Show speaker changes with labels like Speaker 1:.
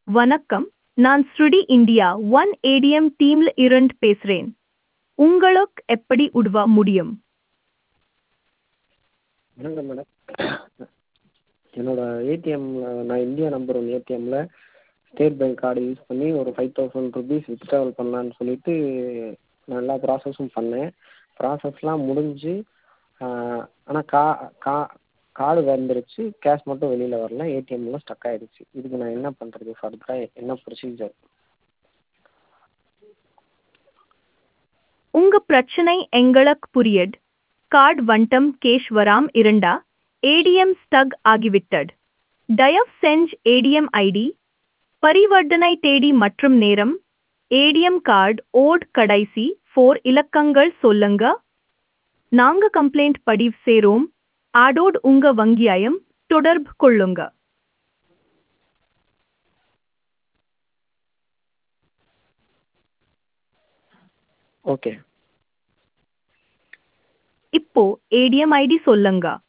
Speaker 1: வணக்கம் நான் ஸ்ருடி இந்தியா ஒன் ஏடிஎம் டீம்ல இருந்து பேசுறேன் உங்களுக்கு எப்படி உதவ முடியும்
Speaker 2: வணக்கம் மேடம் என்னோட ஏடிஎம்மில் நான் இந்தியா நம்பர் ஒன் ஏடிஎம்மில் ஸ்டேட் பேங்க் கார்டு யூஸ் பண்ணி ஒரு ஃபைவ் தௌசண்ட் ருபீஸ் வித்ட்ராவல் பண்ணலான்னு சொல்லிட்டு நான் எல்லா ப்ராசஸும் பண்ணேன் ப்ராசஸ்லாம் முடிஞ்சு ஆனால் கா கா கார்டு வந்துருச்சு கேஷ் மட்டும் வெளியில் வரல ஏடிஎம்மில் ஸ்டக் ஆகிடுச்சு இதுக்கு நான் என்ன பண்ணுறது ஃபர்தராக என்ன ப்ரொசீஜர்
Speaker 1: உங்க பிரச்சனை எங்களுக்கு புரியுது கார்டு வண்டம் கேஷ் வராம் இருந்தா ஏடிஎம் ஸ்டக் ஆகிவிட்டது தயவு செஞ்சு ஏடிஎம் ஐடி பரிவர்த்தனை தேதி மற்றும் நேரம் ஏடிஎம் கார்டு ஓட் கடைசி ஃபோர் இலக்கங்கள் சொல்லுங்க நாங்க கம்ப்ளைண்ட் பதிவு செய்றோம் அதோடு உங்க வங்கியாயம் தொடர்பு கொள்ளுங்க
Speaker 2: ஓகே
Speaker 1: இப்போ ஏடிஎம் ஐடி சொல்லுங்க